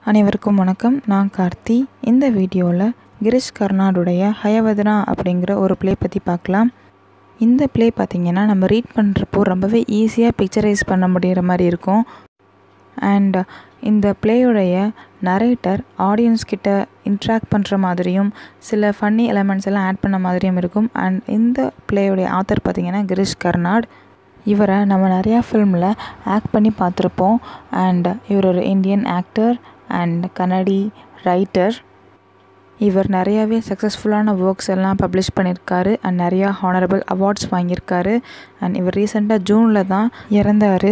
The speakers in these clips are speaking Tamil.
அனைவருக்கும் வணக்கம் நான் கார்த்தி இந்த வீடியோவில் கிரிஷ் கர்னாடுடைய ஹயவதனா அப்படிங்கிற ஒரு ப்ளே பற்றி பார்க்கலாம் இந்த ப்ளே பார்த்திங்கன்னா நம்ம ரீட் பண்ணுறப்போ ரொம்பவே ஈஸியாக பிக்சரைஸ் பண்ண முடிகிற மாதிரி இருக்கும் அண்ட் இந்த ப்ளேயுடைய நரேட்டர் ஆடியன்ஸ் கிட்ட இன்ட்ராக்ட் பண்ணுற மாதிரியும் சில ஃபன்னி எலமெண்ட்ஸ் எல்லாம் ஆட் பண்ண மாதிரியும் இருக்கும் அண்ட் இந்த ப்ளேயுடைய ஆத்தர் பார்த்திங்கன்னா கிரிஷ் கர்னாட் இவரை நம்ம நிறையா ஃபில்மில் ஆக்ட் பண்ணி பார்த்துருப்போம் அண்ட் இவர் ஒரு Indian actor and Kannada writer இவர் நிறையாவே சக்ஸஸ்ஃபுல்லான ஒர்க்ஸ் எல்லாம் பப்ளிஷ் பண்ணியிருக்காரு அண்ட் நிறையா ஹானரபிள் அவார்ட்ஸ் வாங்கியிருக்காரு அண்ட் இவர் ரீசெண்டாக ஜூனில் தான் இறந்தார்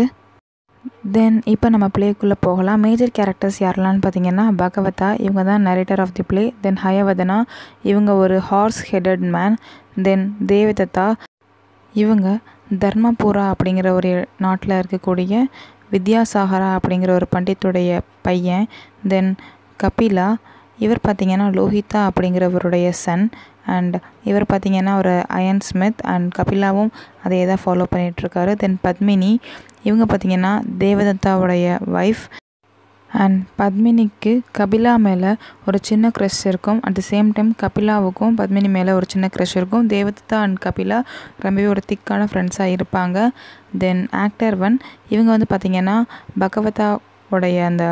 தென் இப்போ நம்ம ப்ளேக்குள்ளே போகலாம் மேஜர் கேரக்டர்ஸ் யாரெல்லாம்னு பார்த்தீங்கன்னா பகவதா இவங்க தான் narrator of the play then Hayavadana இவங்க ஒரு horse headed man then Devadatta இவங்க தர்மபுரா அப்படிங்கிற ஒரு நாட்டில் இருக்கக்கூடிய வித்யாசாகரா அப்படிங்கிற ஒரு பண்டித்துடைய பையன் தென் கபிலா இவர் பார்த்திங்கன்னா லோஹிதா அப்படிங்கிறவருடைய சன் அண்ட் இவர் பார்த்திங்கன்னா ஒரு அயன் ஸ்மித் அண்ட் கபிலாவும் அதே தான் ஃபாலோ பண்ணிகிட்ருக்காரு தென் பத்மினி இவங்க பார்த்திங்கன்னா தேவதத்தாவுடைய ஒய்ஃப் அண்ட் பத்மினிக்கு கபிலா மேலே ஒரு சின்ன க்ரஷ் இருக்கும் அட் த சேம் டைம் கபிலாவுக்கும் பத்மினி மேலே ஒரு சின்ன க்ரஷ் இருக்கும் தேவதத்தா அண்ட் கபிலா ரொம்பவே ஒரு திக்கான ஃப்ரெண்ட்ஸாக இருப்பாங்க தென் ஆக்டர் ஒன் இவங்க வந்து பார்த்திங்கன்னா பகவதா உடைய அந்த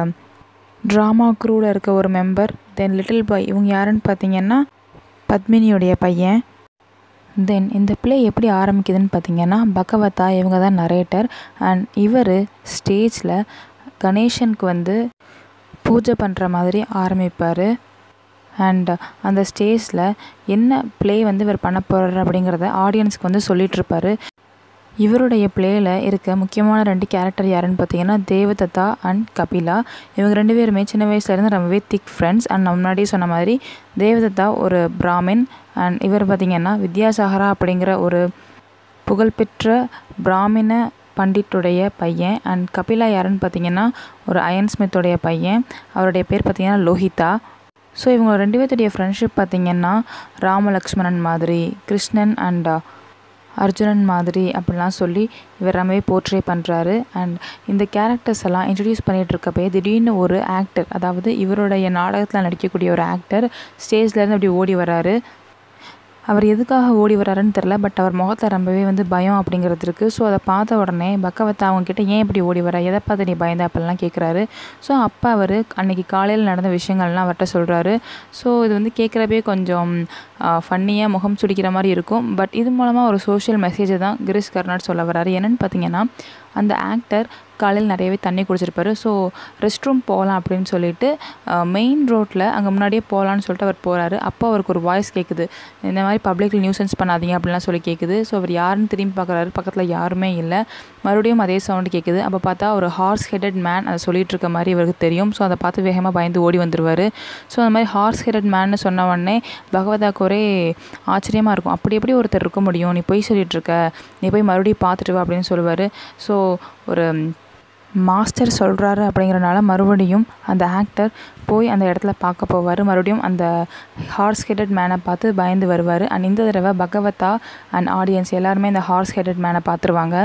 ட்ராமா க்ரூவில் இருக்க ஒரு மெம்பர் தென் லிட்டில் பாய் இவங்க யாருன்னு பார்த்தீங்கன்னா பத்மினியுடைய பையன் தென் இந்த ப்ளே எப்படி ஆரம்பிக்குதுன்னு பார்த்தீங்கன்னா பகவதா இவங்க தான் நரேட்டர் அண்ட் இவர் ஸ்டேஜில் கணேசனுக்கு வந்து பூஜை பண்ணுற மாதிரி ஆரம்பிப்பார் அண்ட் அந்த ஸ்டேஜில் என்ன ப்ளே வந்து இவர் பண்ண போகிறார் அப்படிங்கிறத ஆடியன்ஸ்க்கு வந்து சொல்லிகிட்ருப்பாரு இவருடைய ப்ளேயில் இருக்க முக்கியமான ரெண்டு கேரக்டர் யாருன்னு பார்த்தீங்கன்னா தேவதத்தா அண்ட் கபிலா இவங்க ரெண்டு பேருமே சின்ன வயசுலேருந்து ரொம்பவே திக் ஃப்ரெண்ட்ஸ் அண்ட் நான் முன்னாடியே சொன்ன மாதிரி தேவதத்தா ஒரு பிராமின் அண்ட் இவர் பார்த்திங்கன்னா வித்யாசாகரா அப்படிங்கிற ஒரு புகழ்பெற்ற பிராமின பண்டிட்டுடைய பையன் அண்ட் கபிலா யாருன்னு பார்த்தீங்கன்னா ஒரு அயன் ஸ்மித்துடைய பையன் அவருடைய பேர் பார்த்திங்கன்னா லோஹிதா ஸோ இவங்க ரெண்டு பேர்த்துடைய ஃப்ரெண்ட்ஷிப் பார்த்திங்கன்னா ராமலக்ஷ்மணன் மாதிரி கிருஷ்ணன் அண்ட் அர்ஜுனன் மாதிரி அப்படிலாம் சொல்லி இவர் ரொம்பவே போர்ட்ரே பண்ணுறாரு அண்ட் இந்த கேரக்டர்ஸ் எல்லாம் இன்ட்ரடியூஸ் பண்ணிகிட்டு இருக்கப்பே திடீர்னு ஒரு ஆக்டர் அதாவது இவருடைய நாடகத்தில் நடிக்கக்கூடிய ஒரு ஆக்டர் ஸ்டேஜ்லேருந்து அப்படி ஓடி வராரு அவர் எதுக்காக ஓடி வராருன்னு தெரில பட் அவர் முகத்தில் ரொம்பவே வந்து பயம் அப்படிங்கிறது இருக்குது ஸோ அதை பார்த்த உடனே பக்கவத்தா அவங்கக்கிட்ட ஏன் இப்படி ஓடி வர எதை பார்த்து நீ பயந்த அப்படிலாம் கேட்குறாரு ஸோ அப்போ அவர் அன்றைக்கி காலையில் நடந்த விஷயங்கள்லாம் அவர்கிட்ட சொல்கிறாரு ஸோ இது வந்து கேட்குறப்பே கொஞ்சம் ஃபன்னியாக முகம் சுடிக்கிற மாதிரி இருக்கும் பட் இது மூலமாக ஒரு சோஷியல் மெசேஜை தான் கிரிஷ் கர்நாட் சொல்ல வர்றாரு என்னென்னு பார்த்தீங்கன்னா அந்த ஆக்டர் காலையில் நிறையவே தண்ணி குடிச்சிருப்பாரு ஸோ ரெஸ்ட் ரூம் போகலாம் அப்படின்னு சொல்லிட்டு மெயின் ரோட்டில் அங்கே முன்னாடியே போகலான்னு சொல்லிட்டு அவர் போகிறாரு அப்போ அவருக்கு ஒரு வாய்ஸ் கேட்குது இந்த மாதிரி பப்ளிக்கில் நியூசன்ஸ் பண்ணாதீங்க அப்படிலாம் சொல்லி கேட்குது ஸோ அவர் யாருன்னு திரும்பி பார்க்குறாரு பக்கத்தில் யாருமே இல்லை மறுபடியும் அதே சவுண்டு கேட்குது அப்போ பார்த்தா ஒரு ஹார்ஸ் ஹெடட் மேன் அதை சொல்லிட்டு இருக்க மாதிரி இவருக்கு தெரியும் ஸோ அதை பார்த்து வேகமாக பயந்து ஓடி வந்துடுவார் ஸோ அந்த மாதிரி ஹார்ஸ் ஹெடட் மேன்னு சொன்ன உடனே பகவதாக்கு ஒரே ஆச்சரியமாக இருக்கும் அப்படி எப்படி ஒருத்தர் இருக்க முடியும் நீ போய் சொல்லிகிட்ருக்க நீ போய் மறுபடியும் பார்த்துட்டு வா அப்படின்னு சொல்லுவார் ஸோ ஒரு மாஸ்டர் சொல்கிறாரு அப்படிங்கிறனால மறுபடியும் அந்த ஆக்டர் போய் அந்த இடத்துல பார்க்க போவார் மறுபடியும் அந்த ஹார்ஸ் ஹெடட் மேனை பார்த்து பயந்து வருவார் அண்ட் இந்த தடவை பகவதா அண்ட் ஆடியன்ஸ் எல்லாருமே இந்த ஹார்ஸ் ஹெடட் மேனை பார்த்துருவாங்க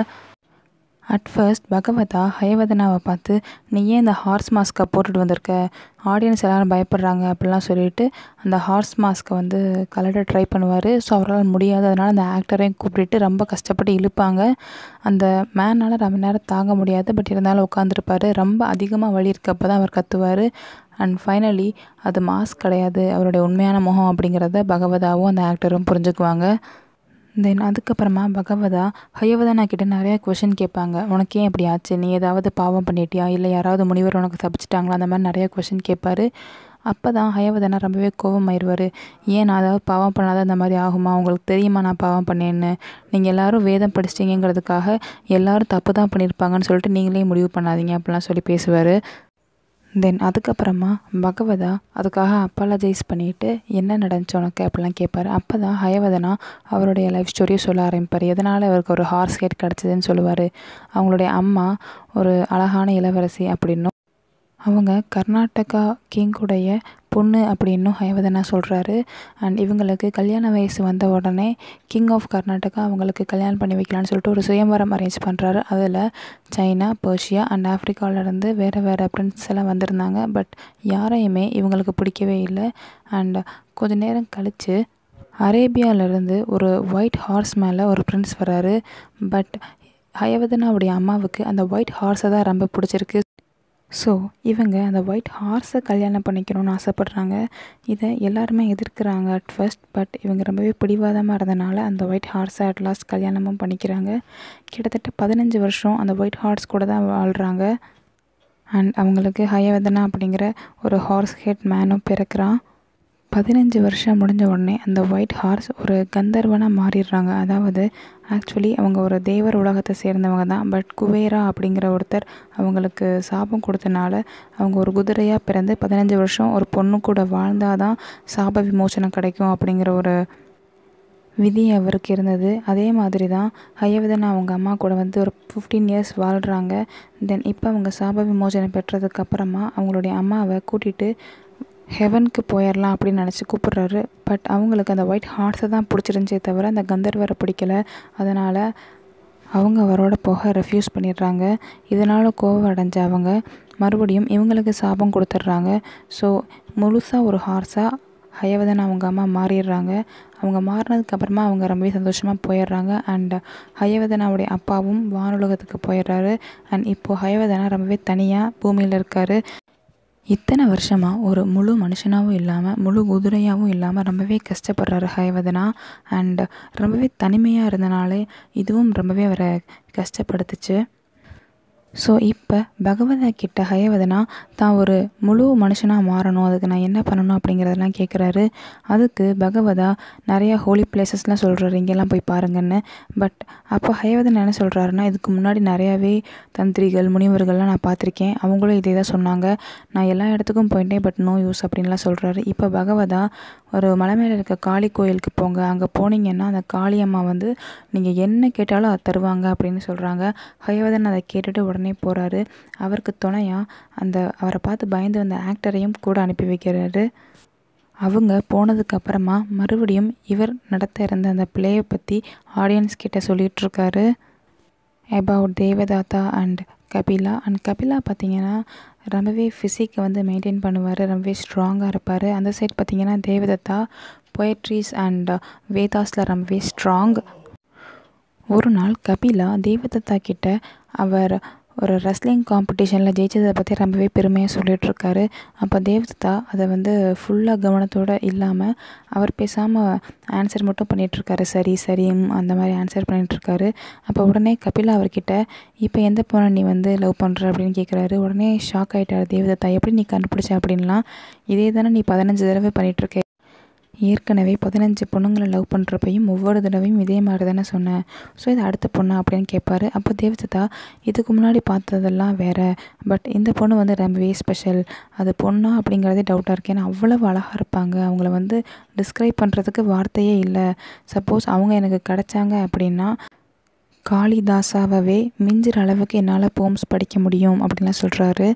அட் ஃபர்ஸ்ட் பகவதா ஹயவதனாவை பார்த்து நீ ஏன் இந்த ஹார்ஸ் மாஸ்க்கை போட்டுட்டு வந்திருக்க ஆடியன்ஸ் எல்லோரும் பயப்படுறாங்க அப்படிலாம் சொல்லிட்டு அந்த ஹார்ஸ் மாஸ்க்கை வந்து கலட்ட ட்ரை பண்ணுவார் ஸோ அவரால் முடியாது அதனால் அந்த ஆக்டரையும் கூப்பிட்டுட்டு ரொம்ப கஷ்டப்பட்டு இழுப்பாங்க அந்த மேனால் ரொம்ப நேரம் தாங்க முடியாது பட் இருந்தாலும் உட்காந்துருப்பார் ரொம்ப அதிகமாக வலி இருக்கப்போ தான் அவர் கத்துவார் அண்ட் ஃபைனலி அது மாஸ்க் கிடையாது அவருடைய உண்மையான முகம் அப்படிங்கிறத பகவதாவும் அந்த ஆக்டரும் புரிஞ்சுக்குவாங்க தென் அதுக்கப்புறமா பகவதா ஹயவதனா கிட்ட நிறையா கொஷின் கேட்பாங்க உனக்கு ஏன் இப்படி ஆச்சு நீ ஏதாவது பாவம் பண்ணிட்டியா இல்லை யாராவது முனிவர் உனக்கு தப்பிச்சிட்டாங்களா அந்த மாதிரி நிறையா கொஷின் கேட்பாரு அப்போ தான் ஹயவதனா ரொம்பவே கோபமாயிருவார் ஏன் நான் ஏதாவது பாவம் பண்ணாத இந்த மாதிரி ஆகுமா உங்களுக்கு தெரியுமா நான் பாவம் பண்ணேன்னு நீங்கள் எல்லோரும் வேதம் படிச்சிட்டிங்கிறதுக்காக எல்லோரும் தப்பு தான் பண்ணியிருப்பாங்கன்னு சொல்லிட்டு நீங்களே முடிவு பண்ணாதீங்க அப்படிலாம் சொல்லி பேசுவார் தென் அதுக்கப்புறமா பகவதா அதுக்காக அப்பாலஜைஸ் பண்ணிவிட்டு என்ன நடந்துச்சு உனக்கு அப்படிலாம் கேட்பாரு அப்போ தான் ஹயவதனா அவருடைய லைஃப் ஸ்டோரியை சொல்ல ஆரம்பிப்பார் எதனால் அவருக்கு ஒரு ஹார்ஸ் ஹெட் கிடச்சிதுன்னு சொல்லுவார் அவங்களுடைய அம்மா ஒரு அழகான இளவரசி அப்படின்னும் அவங்க கர்நாடகா கிங்குடைய பொண்ணு அப்படின்னும் ஹயவதனா சொல்கிறாரு அண்ட் இவங்களுக்கு கல்யாண வயசு வந்த உடனே கிங் ஆஃப் கர்நாடகா அவங்களுக்கு கல்யாணம் பண்ணி வைக்கலான்னு சொல்லிட்டு ஒரு சுயம்பரம் அரேஞ்ச் பண்ணுறாரு அதில் சைனா பர்ஷியா அண்ட் ஆஃப்ரிக்காவிலேருந்து வேறு வேறு பிரின்ஸ் எல்லாம் வந்திருந்தாங்க பட் யாரையுமே இவங்களுக்கு பிடிக்கவே இல்லை அண்ட் கொஞ்ச நேரம் கழித்து அரேபியாவிலேருந்து ஒரு ஒயிட் ஹார்ஸ் மேலே ஒரு பிரின்ஸ் வராரு பட் ஹயவதனாவுடைய அம்மாவுக்கு அந்த ஒயிட் ஹார்ஸை தான் ரொம்ப பிடிச்சிருக்கு ஸோ இவங்க அந்த ஒயிட் ஹார்ஸை கல்யாணம் பண்ணிக்கணும்னு ஆசைப்பட்றாங்க இதை எல்லாருமே எதிர்க்கிறாங்க அட் ஃபர்ஸ்ட் பட் இவங்க ரொம்பவே பிடிவாதமாக இருந்தனால அந்த ஒயிட் ஹார்ஸை அட் லாஸ்ட் கல்யாணமும் பண்ணிக்கிறாங்க கிட்டத்தட்ட பதினஞ்சு வருஷம் அந்த ஒயிட் ஹார்ஸ் கூட தான் வாழ்கிறாங்க அண்ட் அவங்களுக்கு ஹயவதனா அப்படிங்கிற ஒரு ஹார்ஸ் ஹெட் மேனும் பிறக்கிறான் பதினஞ்சு வருஷம் முடிஞ்ச உடனே அந்த ஒயிட் ஹார்ஸ் ஒரு கந்தர்வனாக மாறிடுறாங்க அதாவது ஆக்சுவலி அவங்க ஒரு தேவர் உலகத்தை சேர்ந்தவங்க தான் பட் குவேரா அப்படிங்கிற ஒருத்தர் அவங்களுக்கு சாபம் கொடுத்தனால அவங்க ஒரு குதிரையாக பிறந்து பதினஞ்சு வருஷம் ஒரு பொண்ணு கூட வாழ்ந்தால் தான் சாப விமோசனம் கிடைக்கும் அப்படிங்கிற ஒரு விதி அவருக்கு இருந்தது அதே மாதிரி தான் ஹயவதனா அவங்க அம்மா கூட வந்து ஒரு ஃபிஃப்டீன் இயர்ஸ் வாழ்கிறாங்க தென் இப்போ அவங்க சாப விமோசனம் பெற்றதுக்கு அப்புறமா அவங்களுடைய அம்மாவை கூட்டிகிட்டு ஹெவனுக்கு போயிடலாம் அப்படின்னு நினச்சி கூப்பிட்றாரு பட் அவங்களுக்கு அந்த ஒயிட் ஹார்ஸை தான் பிடிச்சிருந்துச்சே தவிர அந்த கந்தர்வரை பிடிக்கல அதனால் அவங்க அவரோட போக ரெஃப்யூஸ் பண்ணிடுறாங்க இதனால் கோவம் அடைஞ்ச அவங்க மறுபடியும் இவங்களுக்கு சாபம் கொடுத்துட்றாங்க ஸோ முழுசாக ஒரு ஹார்ஸாக ஹயவதன் அவங்க அம்மா மாறிடுறாங்க அவங்க மாறினதுக்கு அப்புறமா அவங்க ரொம்பவே சந்தோஷமாக போயிடுறாங்க அண்ட் ஹயவதனாவுடைய அப்பாவும் வானுலகத்துக்கு போயிடுறாரு அண்ட் இப்போது ஹயவதனா ரொம்பவே தனியாக பூமியில் இருக்கார் இத்தனை வருஷமாக ஒரு முழு மனுஷனாகவும் இல்லாமல் முழு குதிரையாகவும் இல்லாமல் ரொம்பவே கஷ்டப்படுறாரு ஹயவதனா அண்ட் ரொம்பவே தனிமையாக இருந்தனாலே இதுவும் ரொம்பவே அவரை கஷ்டப்படுத்துச்சு ஸோ இப்போ பகவதா கிட்ட ஹயவதனா தான் ஒரு முழு மனுஷனாக மாறணும் அதுக்கு நான் என்ன பண்ணணும் அப்படிங்கிறதெல்லாம் கேட்குறாரு அதுக்கு பகவதா நிறையா ஹோலி பிளேசஸ்லாம் சொல்கிறாரு இங்கெல்லாம் போய் பாருங்கன்னு பட் அப்போ ஹயவதன் என்ன சொல்கிறாருன்னா இதுக்கு முன்னாடி நிறையாவே தந்திரிகள் முனிவர்கள்லாம் நான் பார்த்துருக்கேன் அவங்களும் இதே தான் சொன்னாங்க நான் எல்லா இடத்துக்கும் போயிட்டேன் பட் நோ யூஸ் அப்படின்லாம் சொல்கிறாரு இப்போ பகவதா ஒரு மலை மேலே இருக்க காளி கோயிலுக்கு போங்க அங்கே போனீங்கன்னா அந்த காளியம்மா வந்து நீங்கள் என்ன கேட்டாலும் அதை தருவாங்க அப்படின்னு சொல்கிறாங்க ஹயவதன் அதை கேட்டுட்டு உடனே போகிறாரு அவருக்கு துணையாக அந்த அவரை பார்த்து பயந்து வந்த ஆக்டரையும் கூட அனுப்பி வைக்கிறாரு அவங்க போனதுக்கு அப்புறமா மறுபடியும் இவர் நடத்த இருந்த அந்த பிளேயை பற்றி ஆடியன்ஸ் கிட்ட சொல்லிகிட்ருக்காரு about Devadatta and Kapila and Kapila பார்த்திங்கன்னா ரொம்பவே ஃபிசிக்கை வந்து மெயின்டைன் பண்ணுவார் ரொம்பவே ஸ்ட்ராங்காக இருப்பார் அந்த சைட் பார்த்திங்கன்னா தேவதத்தா பொயட்ரிஸ் அண்ட் வேதாஸில் ரொம்பவே ஸ்ட்ராங் ஒரு நாள் கபிலா தேவதத்தா கிட்ட அவர் ஒரு ரெஸ்லிங் காம்படிஷனில் ஜெயிச்சதை பற்றி ரொம்பவே பெருமையாக சொல்லிகிட்ருக்காரு அப்போ தேவதத்தா அதை வந்து ஃபுல்லாக கவனத்தோடு இல்லாமல் அவர் பேசாமல் ஆன்சர் மட்டும் பண்ணிகிட்ருக்காரு சரி சரி ம் அந்த மாதிரி ஆன்சர் பண்ணிகிட்ருக்காரு அப்போ உடனே கபிலா அவர்கிட்ட இப்போ எந்த பொண்ணை நீ வந்து லவ் பண்ணுற அப்படின்னு கேட்குறாரு உடனே ஷாக் ஆகிட்டார் தேவதத்தா எப்படி நீ கண்டுபிடிச்ச அப்படின்லாம் இதே தானே நீ பதினஞ்சு தடவை பண்ணிகிட்ருக்க ஏற்கனவே பதினஞ்சு பொண்ணுங்களை லவ் பண்ணுறப்பையும் ஒவ்வொரு தடவையும் இதே மாதிரி தானே சொன்னேன் ஸோ இது அடுத்த பொண்ணு அப்படின்னு கேட்பாரு அப்போ தேவதத்தா இதுக்கு முன்னாடி பார்த்ததெல்லாம் வேறு பட் இந்த பொண்ணு வந்து ரொம்பவே ஸ்பெஷல் அது பொண்ணா அப்படிங்கிறதே டவுட்டாக இருக்குது ஏன்னா அவ்வளவு அழகாக இருப்பாங்க அவங்கள வந்து டிஸ்கிரைப் பண்ணுறதுக்கு வார்த்தையே இல்லை சப்போஸ் அவங்க எனக்கு கிடச்சாங்க அப்படின்னா காளிதாசாவே மிஞ்சிற அளவுக்கு என்னால் போம்ஸ் படிக்க முடியும் அப்படின்லாம் சொல்கிறாரு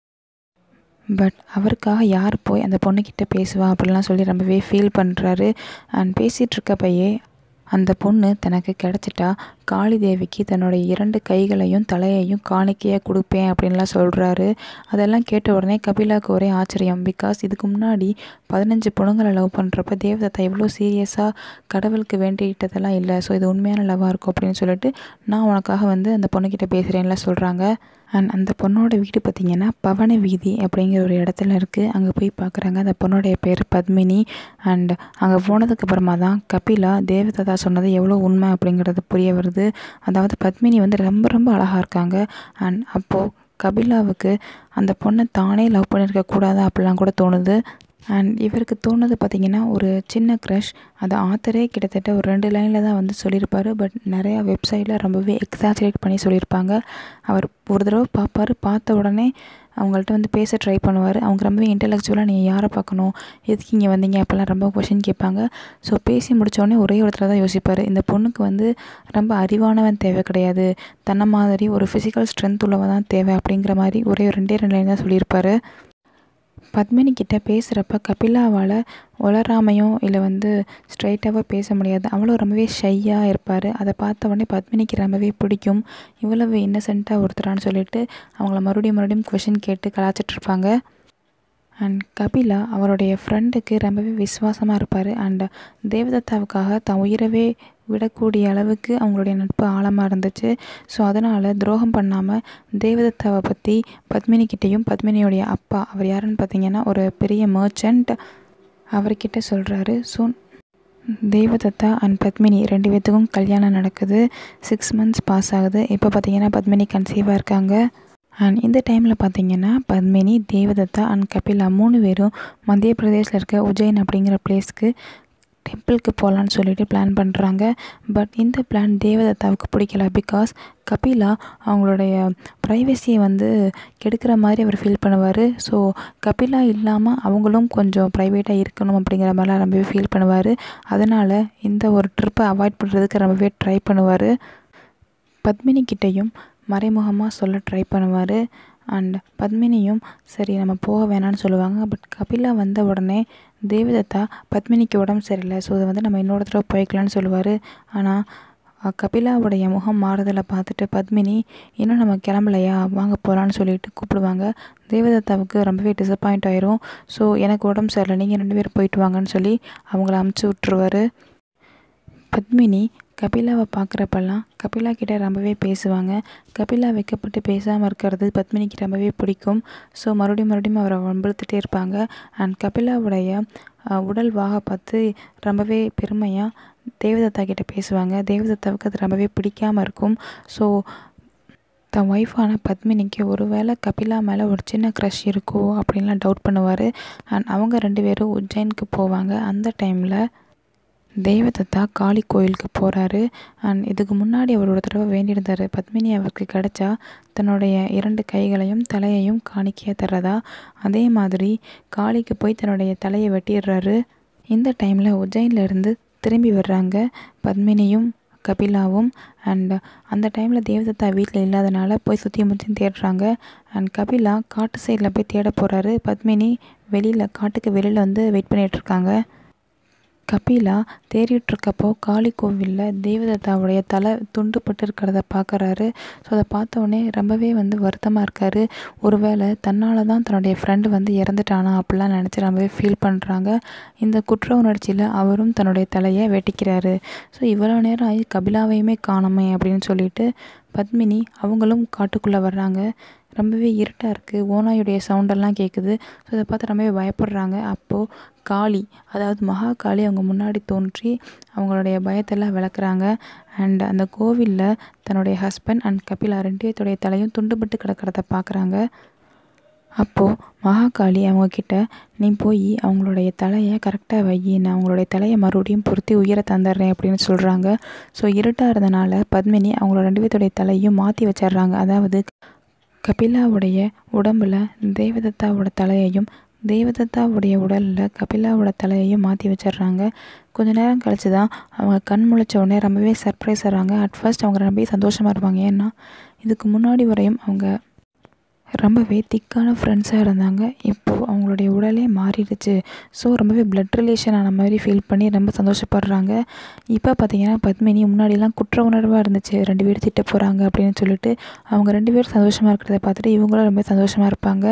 பட் அவருக்காக யார் போய் அந்த பொண்ணுக்கிட்ட பேசுவா அப்படிலாம் சொல்லி ரொம்பவே ஃபீல் பண்ணுறாரு அண்ட் பேசிகிட்டு இருக்கப்பயே அந்த பொண்ணு தனக்கு கிடச்சிட்டா காளி தேவிக்கு தன்னுடைய இரண்டு கைகளையும் தலையையும் காணிக்கையாக கொடுப்பேன் அப்படின்லாம் சொல்கிறாரு அதெல்லாம் கேட்ட உடனே கபிலாவுக்கு ஒரே ஆச்சரியம் பிகாஸ் இதுக்கு முன்னாடி பதினஞ்சு பொண்ணுங்களை லவ் பண்ணுறப்ப தேவதத்தா எவ்வளோ சீரியஸாக கடவுளுக்கு வேண்டிக்கிட்டதெல்லாம் இல்லை ஸோ இது உண்மையான லவ்வாக இருக்கும் அப்படின்னு சொல்லிட்டு நான் உனக்காக வந்து அந்த பொண்ணுக்கிட்ட பேசுகிறேன்லாம் சொல்கிறாங்க அண்ட் அந்த பொண்ணோட வீடு பார்த்திங்கன்னா பவன வீதி அப்படிங்கிற ஒரு இடத்துல இருக்குது அங்கே போய் பார்க்குறாங்க அந்த பொண்ணோடைய பேர் பத்மினி அண்ட் அங்கே போனதுக்கப்புறமா தான் கபிலா தேவதத்தா சொன்னது எவ்வளோ உண்மை அப்படிங்கிறது புரிய வருது அதாவது பத்மினி வந்து ரொம்ப ரொம்ப அழகாக இருக்காங்க அண்ட் அப்போது கபிலாவுக்கு அந்த பொண்ணை தானே லவ் பண்ணியிருக்க கூடாதா அப்படிலாம் கூட தோணுது அண்ட் இவருக்கு தோணுது பார்த்திங்கன்னா ஒரு சின்ன க்ரஷ் அது ஆத்தரே கிட்டத்தட்ட ஒரு ரெண்டு லைனில் தான் வந்து சொல்லியிருப்பார் பட் நிறையா வெப்சைட்டில் ரொம்பவே எக்ஸாஜரேட் பண்ணி சொல்லியிருப்பாங்க அவர் ஒரு தடவை பார்ப்பார் பார்த்த உடனே அவங்கள்ட்ட வந்து பேச ட்ரை பண்ணுவார் அவங்க ரொம்பவே இன்டெலெக்சுவலாக நீங்கள் யாரை பார்க்கணும் எதுக்கு இங்கே வந்தீங்க அப்போல்லாம் ரொம்ப கொஷின் கேட்பாங்க ஸோ பேசி முடித்தோடனே ஒரே இடத்துல தான் யோசிப்பார் இந்த பொண்ணுக்கு வந்து ரொம்ப அறிவானவன் தேவை கிடையாது தன்னை மாதிரி ஒரு ஃபிசிக்கல் ஸ்ட்ரென்த் உள்ளவன் தான் தேவை அப்படிங்கிற மாதிரி ஒரே ரெண்டே ரெண்டு லைன் தான் சொல்லியிருப்பார் பத்மினி கிட்ட பேசுகிறப்ப கபிலாவால் உளராமையோ இல்லை வந்து ஸ்ட்ரைட்டாவோ பேச முடியாது அவளும் ரொம்பவே ஷையாக இருப்பார் அதை பார்த்த உடனே பத்மினிக்கு ரொம்பவே பிடிக்கும் இவ்வளவு இன்னசென்ட்டாக ஒருத்தரான்னு சொல்லிட்டு அவங்கள மறுபடியும் மறுபடியும் கொஷின் கேட்டு கலாச்சிட்ருப்பாங்க அண்ட் கபிலா அவருடைய ஃப்ரெண்டுக்கு ரொம்பவே விசுவாசமாக இருப்பார் அண்ட் தேவதத்தாவுக்காக தன் உயிரவே விடக்கூடிய அளவுக்கு அவங்களுடைய நட்பு ஆழமாக இருந்துச்சு ஸோ அதனால் துரோகம் பண்ணாமல் தேவதத்தாவை பற்றி பத்மினிக்கிட்டேயும் பத்மினியோடைய அப்பா அவர் யாருன்னு பார்த்தீங்கன்னா ஒரு பெரிய மர்ச்சன்ட் அவர்கிட்ட சொல்கிறாரு ஸோ தேவதத்தா அண்ட் பத்மினி ரெண்டு பேர்த்துக்கும் கல்யாணம் நடக்குது சிக்ஸ் மந்த்ஸ் பாஸ் ஆகுது இப்போ பார்த்தீங்கன்னா பத்மினி கன்சீவாக இருக்காங்க அண்ட் இந்த டைமில் பார்த்தீங்கன்னா பத்மினி தேவதத்தா அண்ட் கபிலா மூணு பேரும் மத்திய பிரதேசில் இருக்க உஜ்ஜைன் அப்படிங்கிற பிளேஸ்க்கு டெம்பிளுக்கு போகலான்னு சொல்லிட்டு பிளான் பண்ணுறாங்க பட் இந்த பிளான் தேவதத்தாவுக்கு பிடிக்கல பிகாஸ் கபிலா அவங்களுடைய ப்ரைவசியை வந்து கெடுக்கிற மாதிரி அவர் ஃபீல் பண்ணுவார் ஸோ கபிலா இல்லாமல் அவங்களும் கொஞ்சம் ப்ரைவேட்டாக இருக்கணும் அப்படிங்கிற மாதிரிலாம் ரொம்பவே ஃபீல் பண்ணுவார் அதனால் இந்த ஒரு ட்ரிப்பை அவாய்ட் பண்ணுறதுக்கு ரொம்பவே ட்ரை பண்ணுவார் பத்மினி கிட்டேயும் மறைமுகமாக சொல்ல ட்ரை பண்ணுவார் அண்ட் பத்மினியும் சரி நம்ம போக வேணாம்னு சொல்லுவாங்க பட் கபிலா வந்த உடனே தேவதத்தா பத்மினிக்கு உடம்பு சரியில்லை ஸோ அதை வந்து நம்ம இன்னொரு தடவை போய்க்கலான்னு சொல்லுவார் ஆனால் கபிலாவுடைய முகம் மாறுதலை பார்த்துட்டு பத்மினி இன்னும் நம்ம கிளம்பலையா வாங்க போகலான்னு சொல்லிட்டு கூப்பிடுவாங்க தேவதத்தாவுக்கு ரொம்பவே டிசப்பாயிண்ட் ஆயிரும் ஸோ எனக்கு உடம்பு சரியில்லை நீங்கள் ரெண்டு பேரும் போயிட்டு வாங்கன்னு சொல்லி அவங்கள அமுச்சு விட்ருவாரு பத்மினி கபிலாவை பார்க்குறப்பெல்லாம் கபிலா கிட்ட ரொம்பவே பேசுவாங்க கபிலா வைக்கப்பட்டு பேசாமல் இருக்கிறது பத்மினிக்கு ரொம்பவே பிடிக்கும் ஸோ மறுபடியும் மறுபடியும் அவரை வம்பிழுத்துட்டே இருப்பாங்க அண்ட் கபிலாவுடைய உடல் வாக பார்த்து ரொம்பவே பெருமையாக தேவதத்தா கிட்ட பேசுவாங்க தேவதத்தாவுக்கு அது ரொம்பவே பிடிக்காமல் இருக்கும் ஸோ தன் ஒய்ஃபான பத்மினிக்கு ஒரு வேளை கபிலா மேலே ஒரு சின்ன க்ரஷ் இருக்கோ அப்படின்லாம் டவுட் பண்ணுவார் அண்ட் அவங்க ரெண்டு பேரும் உஜ்ஜைனுக்கு போவாங்க அந்த டைமில் தேவதத்தா காளி கோயிலுக்கு போகிறாரு அண்ட் இதுக்கு முன்னாடி அவர் ஒரு தடவை வேண்டியிருந்தார் பத்மினி அவருக்கு கிடச்சா தன்னுடைய இரண்டு கைகளையும் தலையையும் காணிக்கையாக தர்றதா அதே மாதிரி காளிக்கு போய் தன்னுடைய தலையை வெட்டிடுறாரு இந்த டைமில் உஜ்ஜைன்லேருந்து திரும்பி வர்றாங்க பத்மினியும் கபிலாவும் அண்ட் அந்த டைமில் தேவதத்தா வீட்டில் இல்லாதனால போய் சுற்றி முற்றி தேடுறாங்க அண்ட் கபிலா காட்டு சைடில் போய் தேட போகிறாரு பத்மினி வெளியில் காட்டுக்கு வெளியில் வந்து வெயிட் பண்ணிகிட்ருக்காங்க கபிலா தேடிட்டுருக்கப்போ காளி கோவிலில் தேவதத்தாவுடைய தலை துண்டுப்பட்டு இருக்கிறத பார்க்குறாரு ஸோ அதை பார்த்தோன்னே ரொம்பவே வந்து வருத்தமாக இருக்கார் ஒருவேளை தன்னால் தான் தன்னுடைய ஃப்ரெண்டு வந்து இறந்துட்டானா அப்படிலாம் நினச்சி ரொம்பவே ஃபீல் பண்ணுறாங்க இந்த குற்ற உணர்ச்சியில் அவரும் தன்னுடைய தலையை வெட்டிக்கிறாரு ஸோ இவ்வளோ நேரம் ஆகி கபிலாவையுமே காணோமே அப்படின்னு சொல்லிட்டு பத்மினி அவங்களும் காட்டுக்குள்ளே வர்றாங்க ரொம்பவே இருட்டாக இருக்குது ஓனாயுடைய சவுண்டெல்லாம் கேட்குது ஸோ அதை பார்த்து ரொம்பவே பயப்படுறாங்க அப்போது காளி அதாவது மகா காளி அவங்க முன்னாடி தோன்றி அவங்களுடைய பயத்தெல்லாம் விளக்குறாங்க அண்ட் அந்த கோவிலில் தன்னுடைய ஹஸ்பண்ட் அண்ட் கபிலா ரெண்டு பேர்த்துடைய தலையும் துண்டுபட்டு கிடக்கிறத பார்க்குறாங்க அப்போது மகாகாளி அவங்கக்கிட்ட நீ போய் அவங்களுடைய தலையை கரெக்டாக வை நான் அவங்களுடைய தலையை மறுபடியும் பொருத்தி உயிரை தந்துடுறேன் அப்படின்னு சொல்கிறாங்க ஸோ இருட்டாக இருந்தனால பத்மினி அவங்களோட ரெண்டு பேர்த்துடைய தலையும் மாற்றி வச்சிடுறாங்க அதாவது கபிலாவுடைய உடம்புல தேவதத்தாவோட தலையையும் தேவதத்தாவுடைய உடலில் கபிலாவோட தலையையும் மாற்றி வச்சிடுறாங்க கொஞ்ச நேரம் கழிச்சு தான் அவங்க கண் முழிச்ச உடனே ரொம்பவே சர்ப்ரைஸ் ஆகிறாங்க அட் ஃபர்ஸ்ட் அவங்க ரொம்பவே சந்தோஷமாக இருப்பாங்க ஏன்னா இதுக்கு முன்னாடி வரையும் அவங்க ரொம்பவே திக்கான ஃப்ரெண்ட்ஸாக இருந்தாங்க இப்போது அவங்களுடைய உடலே மாறிடுச்சு ஸோ ரொம்பவே பிளட் ரிலேஷன் ஆன மாதிரி ஃபீல் பண்ணி ரொம்ப சந்தோஷப்படுறாங்க இப்போ பார்த்தீங்கன்னா பத்மினி முன்னாடிலாம் குற்ற உணர்வாக இருந்துச்சு ரெண்டு பேரும் திட்ட போகிறாங்க அப்படின்னு சொல்லிட்டு அவங்க ரெண்டு பேரும் சந்தோஷமாக இருக்கிறத பார்த்துட்டு இவங்களும் ரொம்ப சந்தோஷமாக இருப்பாங்க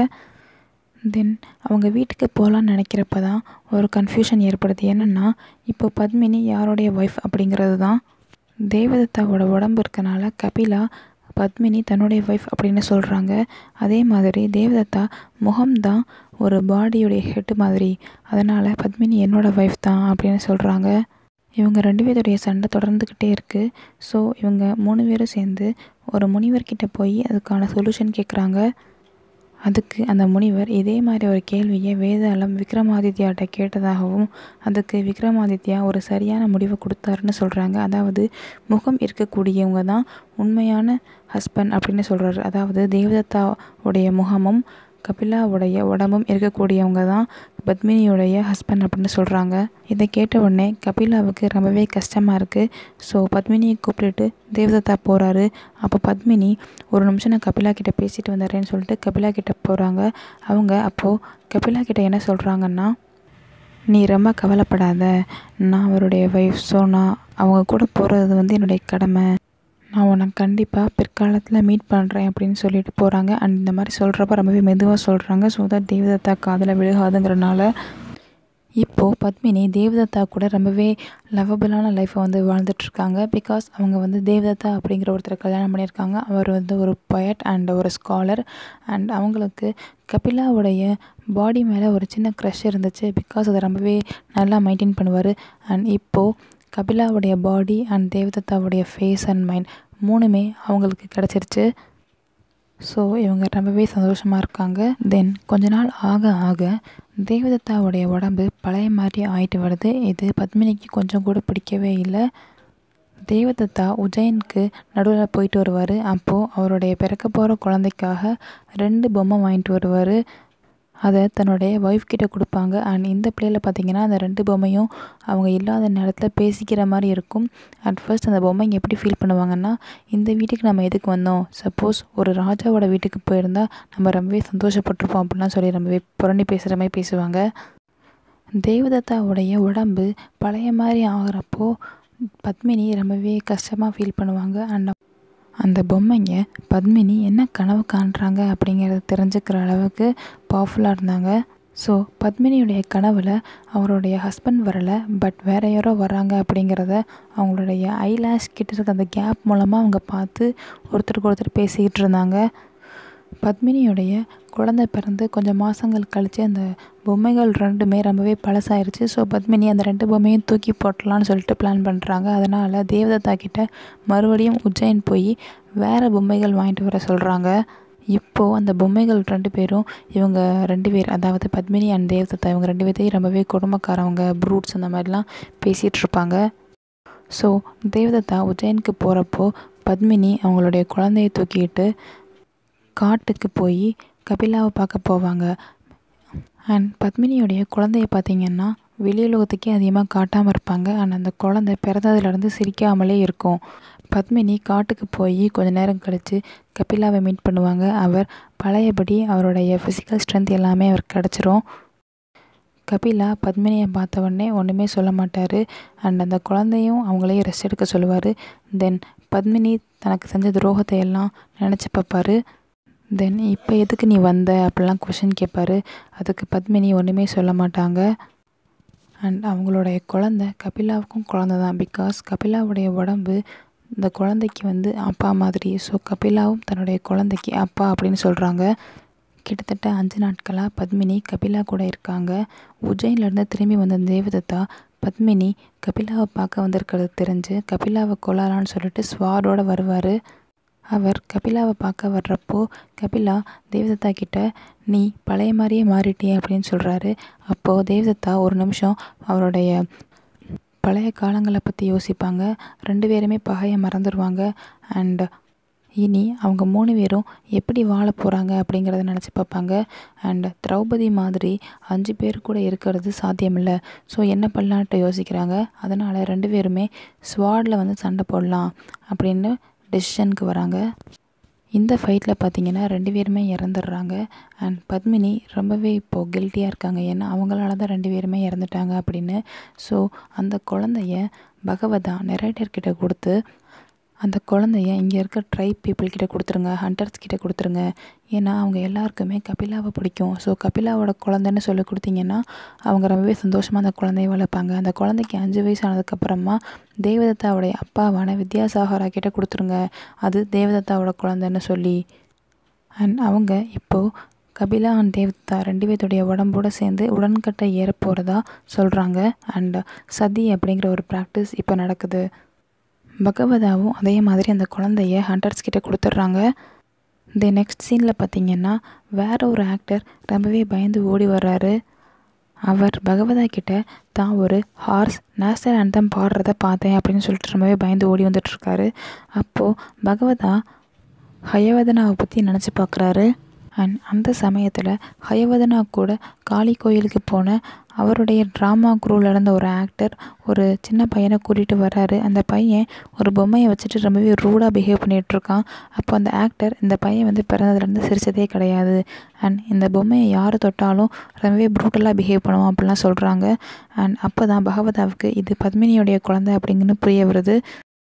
தென் அவங்க வீட்டுக்கு போகலான்னு நினைக்கிறப்ப தான் ஒரு கன்ஃபியூஷன் ஏற்படுது என்னென்னா இப்போ பத்மினி யாருடைய ஒய்ஃப் அப்படிங்கிறது தான் தேவதத்தாவோட உடம்பு இருக்கனால கபிலா பத்மினி தன்னுடைய ஒய்ஃப் அப்படின்னு சொல்கிறாங்க அதே மாதிரி தேவதத்தா முகம்தான் ஒரு பாடியுடைய ஹெட் மாதிரி அதனால் பத்மினி என்னோடய ஒய்ஃப் தான் அப்படின்னு சொல்கிறாங்க இவங்க ரெண்டு பேருடைய சண்டை தொடர்ந்துக்கிட்டே இருக்குது ஸோ இவங்க மூணு பேரும் சேர்ந்து ஒரு முனிவர்கிட்ட போய் அதுக்கான சொல்யூஷன் கேட்குறாங்க அதுக்கு அந்த முனிவர் இதே மாதிரி ஒரு கேள்வியை வேதாளம் விக்ரமாதித்யாட்ட கேட்டதாகவும் அதுக்கு விக்ரமாதித்யா ஒரு சரியான முடிவை கொடுத்தாருன்னு சொல்கிறாங்க அதாவது முகம் இருக்கக்கூடியவங்க தான் உண்மையான ஹஸ்பண்ட் அப்படின்னு சொல்கிறாரு அதாவது தேவதத்தாவுடைய முகமும் கபிலாவுடைய உடம்பும் இருக்கக்கூடியவங்க தான் பத்மினியுடைய ஹஸ்பண்ட் அப்படின்னு சொல்கிறாங்க இதை கேட்ட உடனே கபிலாவுக்கு ரொம்பவே கஷ்டமாக இருக்குது ஸோ பத்மினியை கூப்பிட்டுட்டு தேவதத்தா போகிறாரு அப்போ பத்மினி ஒரு நிமிஷம் நான் கபிலா கிட்ட பேசிட்டு வந்துடுறேன்னு சொல்லிட்டு கபிலா கிட்ட போகிறாங்க அவங்க அப்போது கபிலா கிட்ட என்ன சொல்கிறாங்கன்னா நீ ரொம்ப கவலைப்படாத நான் அவருடைய ஒய்ஃப் ஸோ நான் அவங்க கூட போகிறது வந்து என்னுடைய கடமை நான் உன்னை கண்டிப்பாக பிற்காலத்தில் மீட் பண்ணுறேன் அப்படின்னு சொல்லிட்டு போகிறாங்க அண்ட் இந்த மாதிரி சொல்கிறப்ப ரொம்பவே மெதுவாக சொல்கிறாங்க ஸோ தட் தேவதத்தா காதில் விழுகாதுங்கிறனால இப்போது பத்மினி தேவதத்தா கூட ரொம்பவே லவபிளான லைஃப்பை வந்து வாழ்ந்துட்டுருக்காங்க பிகாஸ் அவங்க வந்து தேவதத்தா அப்படிங்கிற ஒருத்தரை கல்யாணம் பண்ணியிருக்காங்க அவர் வந்து ஒரு பொயட் அண்ட் ஒரு ஸ்காலர் அண்ட் அவங்களுக்கு கபிலாவுடைய பாடி மேலே ஒரு சின்ன க்ரஷ் இருந்துச்சு பிகாஸ் அதை ரொம்பவே நல்லா மெயின்டைன் பண்ணுவார் அண்ட் இப்போது கபிலாவுடைய பாடி அண்ட் தேவதத்தாவுடைய ஃபேஸ் அண்ட் மைண்ட் மூணுமே அவங்களுக்கு கிடச்சிருச்சு ஸோ இவங்க ரொம்பவே சந்தோஷமாக இருக்காங்க தென் கொஞ்ச நாள் ஆக ஆக தேவதத்தாவுடைய உடம்பு பழைய மாதிரி ஆயிட்டு வருது இது பத்மினிக்கு கொஞ்சம் கூட பிடிக்கவே இல்லை தேவதத்தா உஜயனுக்கு நடுவில் போயிட்டு வருவார் அப்போது அவருடைய பிறக்க போகிற குழந்தைக்காக ரெண்டு பொம்மை வாங்கிட்டு வருவார் அதை தன்னுடைய ஒய்ஃப் கிட்ட கொடுப்பாங்க அண்ட் இந்த பிளேயில் பார்த்தீங்கன்னா அந்த ரெண்டு பொம்மையும் அவங்க இல்லாத நேரத்தில் பேசிக்கிற மாதிரி இருக்கும் அட் ஃபர்ஸ்ட் அந்த பொம்மைங்க எப்படி ஃபீல் பண்ணுவாங்கன்னா இந்த வீட்டுக்கு நம்ம எதுக்கு வந்தோம் சப்போஸ் ஒரு ராஜாவோட வீட்டுக்கு போயிருந்தா நம்ம ரொம்பவே சந்தோஷப்பட்டிருப்போம் அப்படின்லாம் சொல்லி ரொம்பவே புரணி பேசுகிற மாதிரி பேசுவாங்க தேவதத்தாவுடைய உடம்பு பழைய மாதிரி ஆகிறப்போ பத்மினி ரொம்பவே கஷ்டமாக ஃபீல் பண்ணுவாங்க அண்ட் அந்த பொம்மைங்க பத்மினி என்ன கனவு காண்றாங்க அப்படிங்கிறத தெரிஞ்சுக்கிற அளவுக்கு பவர்ஃபுல்லாக இருந்தாங்க ஸோ பத்மினியுடைய கனவில் அவருடைய ஹஸ்பண்ட் வரலை பட் வேற யாரோ வராங்க அப்படிங்கிறத அவங்களுடைய ஐலாஷ் கிட்ட இருக்க அந்த கேப் மூலமாக அவங்க பார்த்து ஒருத்தருக்கு ஒருத்தர் பேசிக்கிட்டு இருந்தாங்க பத்மினியுடைய குழந்தை பிறந்து கொஞ்சம் மாதங்கள் கழித்து அந்த பொம்மைகள் ரெண்டுமே ரொம்பவே பழசாயிருச்சு ஸோ பத்மினி அந்த ரெண்டு பொம்மையும் தூக்கி போட்டலான்னு சொல்லிட்டு பிளான் பண்ணுறாங்க அதனால் தேவதத்தா கிட்ட மறுபடியும் உஜ்ஜைன் போய் வேறு பொம்மைகள் வாங்கிட்டு வர சொல்கிறாங்க இப்போது அந்த பொம்மைகள் ரெண்டு பேரும் இவங்க ரெண்டு பேர் அதாவது பத்மினி அண்ட் தேவதத்தா இவங்க ரெண்டு பேர்த்தையும் ரொம்பவே குடும்பக்காரவங்க ப்ரூட்ஸ் அந்த மாதிரிலாம் பேசிகிட்டு இருப்பாங்க ஸோ தேவதத்தா உஜ்ஜைனுக்கு போகிறப்போ பத்மினி அவங்களுடைய குழந்தைய தூக்கிட்டு காட்டுக்கு போய் கபிலாவை பார்க்க போவாங்க அண்ட் பத்மினியோடைய குழந்தைய பார்த்தீங்கன்னா வெளியுலகத்துக்கே அதிகமாக காட்டாமல் இருப்பாங்க அண்ட் அந்த குழந்தை பிறந்ததுலேருந்து சிரிக்காமலே இருக்கும் பத்மினி காட்டுக்கு போய் கொஞ்ச நேரம் கழித்து கபிலாவை மீட் பண்ணுவாங்க அவர் பழையபடி அவருடைய ஃபிசிக்கல் ஸ்ட்ரென்த் எல்லாமே அவருக்கு கிடச்சிரும் கபிலா பத்மினியை பார்த்த உடனே ஒன்றுமே சொல்ல மாட்டார் அண்ட் அந்த குழந்தையும் அவங்களையும் ரெஸ்ட் எடுக்க சொல்லுவார் தென் பத்மினி தனக்கு செஞ்ச துரோகத்தை எல்லாம் நினச்சி பார்ப்பாரு தென் இப்போ எதுக்கு நீ வந்த அப்படிலாம் கொஷின் கேட்பாரு அதுக்கு பத்மினி ஒன்றுமே சொல்ல மாட்டாங்க அண்ட் அவங்களுடைய குழந்த கபிலாவுக்கும் குழந்த தான் பிகாஸ் கபிலாவுடைய உடம்பு இந்த குழந்தைக்கு வந்து அப்பா மாதிரி ஸோ கபிலாவும் தன்னுடைய குழந்தைக்கு அப்பா அப்படின்னு சொல்கிறாங்க கிட்டத்தட்ட அஞ்சு நாட்களாக பத்மினி கபிலா கூட இருக்காங்க உஜ்ஜைன்லேருந்து திரும்பி வந்த தேவதத்தா பத்மினி கபிலாவை பார்க்க வந்திருக்கிறது தெரிஞ்சு கபிலாவை கொல்லலான்னு சொல்லிட்டு ஸ்வாடோடு வருவார் அவர் கபிலாவை பார்க்க வர்றப்போ கபிலா தேவதத்தா கிட்ட நீ பழைய மாதிரியே மாறிட்டியே அப்படின்னு சொல்கிறாரு அப்போது தேவதத்தா ஒரு நிமிஷம் அவருடைய பழைய காலங்களை பற்றி யோசிப்பாங்க ரெண்டு பேருமே பகையை மறந்துடுவாங்க அண்ட் இனி அவங்க மூணு பேரும் எப்படி வாழ போகிறாங்க அப்படிங்கிறத நினச்சி பார்ப்பாங்க அண்ட் திரௌபதி மாதிரி அஞ்சு பேர் கூட இருக்கிறது சாத்தியமில்லை ஸோ என்ன பண்ணலான்ட்டு யோசிக்கிறாங்க அதனால் ரெண்டு பேருமே ஸ்வாடில் வந்து சண்டை போடலாம் அப்படின்னு டெசிஷனுக்கு வராங்க இந்த ஃபைட்டில் பார்த்தீங்கன்னா ரெண்டு பேருமே இறந்துடுறாங்க அண்ட் பத்மினி ரொம்பவே இப்போது கில்ட்டியாக இருக்காங்க ஏன்னா அவங்களால தான் ரெண்டு பேருமே இறந்துட்டாங்க அப்படின்னு ஸோ அந்த குழந்தைய பகவதா நெரேட்டர் கிட்ட கொடுத்து அந்த குழந்தைய இங்கே இருக்க ட்ரைப் பீப்புள் கிட்ட கொடுத்துருங்க ஹண்டர்ஸ் கிட்ட கொடுத்துருங்க ஏன்னா அவங்க எல்லாருக்குமே கபிலாவை பிடிக்கும் ஸோ கபிலாவோட குழந்தைன்னு சொல்லி கொடுத்தீங்கன்னா அவங்க ரொம்பவே சந்தோஷமாக அந்த குழந்தைய வளர்ப்பாங்க அந்த குழந்தைக்கு அஞ்சு வயசு ஆனதுக்கப்புறமா தேவதத்தாவுடைய அப்பாவான வித்யாசாகரா கிட்ட கொடுத்துருங்க அது தேவதத்தாவோட குழந்தைன்னு சொல்லி அண்ட் அவங்க இப்போது கபிலா அண்ட் தேவதா ரெண்டு பேர்த்துடைய உடம்போட சேர்ந்து உடன்கட்டை ஏற போகிறதா சொல்கிறாங்க அண்ட் சதி அப்படிங்கிற ஒரு ப்ராக்டிஸ் இப்போ நடக்குது பகவதாவும் அதே மாதிரி அந்த குழந்தைய ஹண்டர்ஸ் கிட்ட கொடுத்துட்றாங்க இந்த நெக்ஸ்ட் சீனில் பார்த்தீங்கன்னா வேற ஒரு ஆக்டர் ரொம்பவே பயந்து ஓடி வர்றாரு அவர் பகவதா கிட்ட தான் ஒரு ஹார்ஸ் நேஷனல் ஆந்தம் பாடுறத பார்த்தேன் அப்படின்னு சொல்லிட்டு ரொம்பவே பயந்து ஓடி வந்துட்டுருக்காரு அப்போது பகவதா ஹயவதனாவை பற்றி நினச்சி பார்க்குறாரு அண்ட் அந்த சமயத்தில் ஹயவதனா கூட காளி கோயிலுக்கு போன அவருடைய ட்ராமா குரூவில் இருந்த ஒரு ஆக்டர் ஒரு சின்ன பையனை கூட்டிகிட்டு வர்றாரு அந்த பையன் ஒரு பொம்மையை வச்சுட்டு ரொம்பவே ரூடாக பிஹேவ் பண்ணிகிட்ருக்கான் அப்போ அந்த ஆக்டர் இந்த பையன் வந்து பிறந்ததுலேருந்து சிரித்ததே கிடையாது அண்ட் இந்த பொம்மையை யார் தொட்டாலும் ரொம்பவே ப்ரூட்டலாக பிஹேவ் பண்ணுவோம் அப்படிலாம் சொல்கிறாங்க அண்ட் அப்போ தான் பகவதாவுக்கு இது பத்மினியோடைய குழந்தை அப்படிங்கன்னு புரிய வருது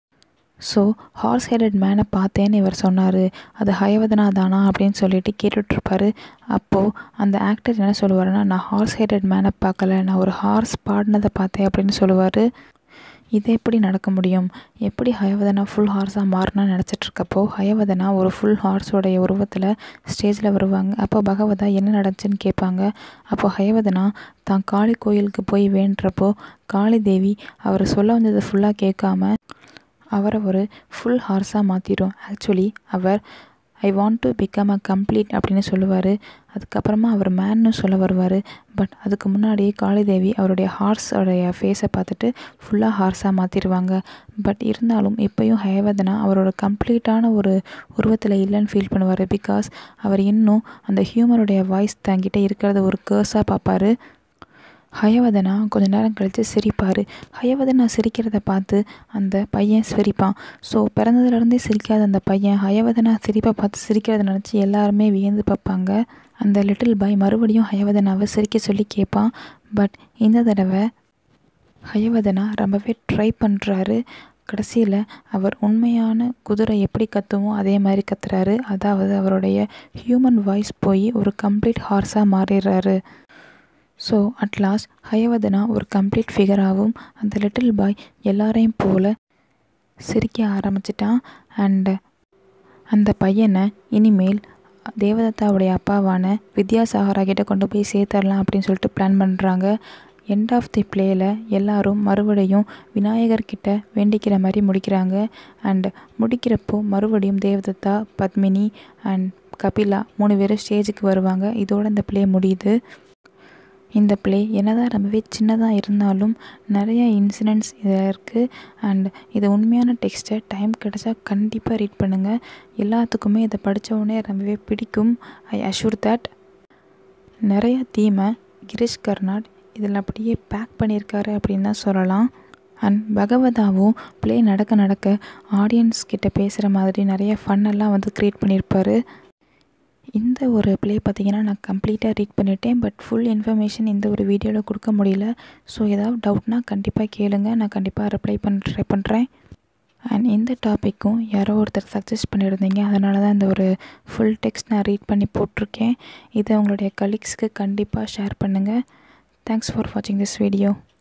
ஸோ ஹார்ஸ் ஹெடட் மேனை பார்த்தேன்னு இவர் சொன்னார் அது ஹயவதனா தானா அப்படின்னு சொல்லிட்டு கேட்டுட்ருப்பாரு அப்போது அந்த ஆக்டர் என்ன சொல்லுவாருன்னா நான் ஹார்ஸ் ஹெடட் மேனை பார்க்கல நான் ஒரு ஹார்ஸ் பாடினதை பார்த்தேன் அப்படின்னு சொல்லுவார் இது எப்படி நடக்க முடியும் எப்படி ஹயவதனா ஃபுல் ஹார்ஸாக மாறினா நினச்சிட்ருக்கப்போ ஹயவதனா ஒரு ஃபுல் ஹார்ஸோடைய உருவத்தில் ஸ்டேஜில் வருவாங்க அப்போ பகவதா என்ன நடந்துச்சுன்னு கேட்பாங்க அப்போ ஹயவதனா தான் காளி கோயிலுக்கு போய் வேண்டுறப்போ காளி தேவி அவர் சொல்ல வந்ததை ஃபுல்லாக கேட்காம அவரை ஒரு ஃபுல் ஹார்ஸாக மாற்றிடும் ஆக்சுவலி அவர் I want to become a complete அப்படின்னு சொல்லுவார் அதுக்கப்புறமா அவர் மேன்னு சொல்ல வருவார் பட் அதுக்கு முன்னாடியே காளிதேவி அவருடைய ஹார்ஸோடைய ஃபேஸை பார்த்துட்டு ஃபுல்லாக ஹார்ஸாக மாற்றிடுவாங்க பட் இருந்தாலும் இப்போயும் ஹேவதனா அவரோட கம்ப்ளீட்டான ஒரு உருவத்தில் இல்லைன்னு ஃபீல் பண்ணுவார் பிகாஸ் அவர் இன்னும் அந்த ஹியூமருடைய வாய்ஸ் தங்கிட்டே இருக்கிறத ஒரு கேர்ஸாக பார்ப்பாரு ஹயவதனா கொஞ்ச நேரம் கழித்து சிரிப்பார் ஹயவதனா சிரிக்கிறத பார்த்து அந்த பையன் சிரிப்பான் ஸோ பிறந்ததுலேருந்தே சிரிக்காத அந்த பையன் ஹயவதனா சிரிப்பை பார்த்து சிரிக்கிறத நினச்சி எல்லாருமே வியந்து பார்ப்பாங்க அந்த லிட்டில் பாய் மறுபடியும் ஹயவதனாவை சிரிக்க சொல்லி கேட்பான் பட் இந்த தடவை ஹயவதனா ரொம்பவே ட்ரை பண்ணுறாரு கடைசியில் அவர் உண்மையான குதிரை எப்படி கத்துமோ அதே மாதிரி கத்துறாரு அதாவது அவருடைய ஹியூமன் வாய்ஸ் போய் ஒரு கம்ப்ளீட் ஹார்ஸாக மாறிடுறாரு ஸோ அட் லாஸ்ட் ஹயவதனா ஒரு கம்ப்ளீட் ஃபிகராகவும் அந்த லிட்டில் பாய் எல்லாரையும் போல் சிரிக்க ஆரம்பிச்சிட்டான் அண்டு அந்த பையனை இனிமேல் தேவதத்தாவுடைய அப்பாவான வித்யாசாகரா கிட்ட கொண்டு போய் சேர்த்தரலாம் அப்படின்னு சொல்லிட்டு பிளான் பண்ணுறாங்க எண்ட் ஆஃப் தி பிளேயில் எல்லாரும் மறுபடியும் விநாயகர் கிட்ட வேண்டிக்கிற மாதிரி முடிக்கிறாங்க அண்ட் முடிக்கிறப்போ மறுபடியும் தேவதத்தா பத்மினி அண்ட் கபிலா மூணு பேரும் ஸ்டேஜுக்கு வருவாங்க இதோட இந்த ப்ளே முடியுது இந்த ப்ளே என்னதான் ரொம்பவே சின்னதாக இருந்தாலும் நிறைய இன்சிடென்ட்ஸ் இதில் இருக்குது அண்ட் இது உண்மையான டெக்ஸ்ட்டை டைம் கிடச்சா கண்டிப்பாக ரீட் பண்ணுங்கள் எல்லாத்துக்குமே இதை படித்த உடனே ரொம்பவே பிடிக்கும் ஐ அஷூர் தட் நிறைய தீமை கிரீஷ் கர்நாட் இதில் அப்படியே பேக் பண்ணியிருக்காரு அப்படின்னு தான் சொல்லலாம் அண்ட் பகவதாவும் ப்ளே நடக்க நடக்க ஆடியன்ஸ் கிட்ட பேசுகிற மாதிரி நிறைய ஃபன்னெல்லாம் வந்து க்ரியேட் பண்ணியிருப்பாரு இந்த ஒரு ப்ளே பார்த்திங்கன்னா நான் கம்ப்ளீட்டாக ரீட் பண்ணிட்டேன் பட் ஃபுல் இன்ஃபர்மேஷன் இந்த ஒரு வீடியோவில் கொடுக்க முடியல ஸோ ஏதாவது டவுட்னா கண்டிப்பாக கேளுங்க நான் கண்டிப்பாக ரிப்ளை பண்ண ட்ரை பண்ணுறேன் அண்ட் இந்த டாப்பிக்கும் யாரோ ஒருத்தர் சஜஸ்ட் பண்ணியிருந்தீங்க அதனால தான் இந்த ஒரு ஃபுல் டெக்ஸ்ட் நான் ரீட் பண்ணி போட்டிருக்கேன் இதை உங்களுடைய கலீக்ஸ்க்கு கண்டிப்பாக ஷேர் பண்ணுங்கள் தேங்க்ஸ் ஃபார் வாட்சிங் திஸ் வீடியோ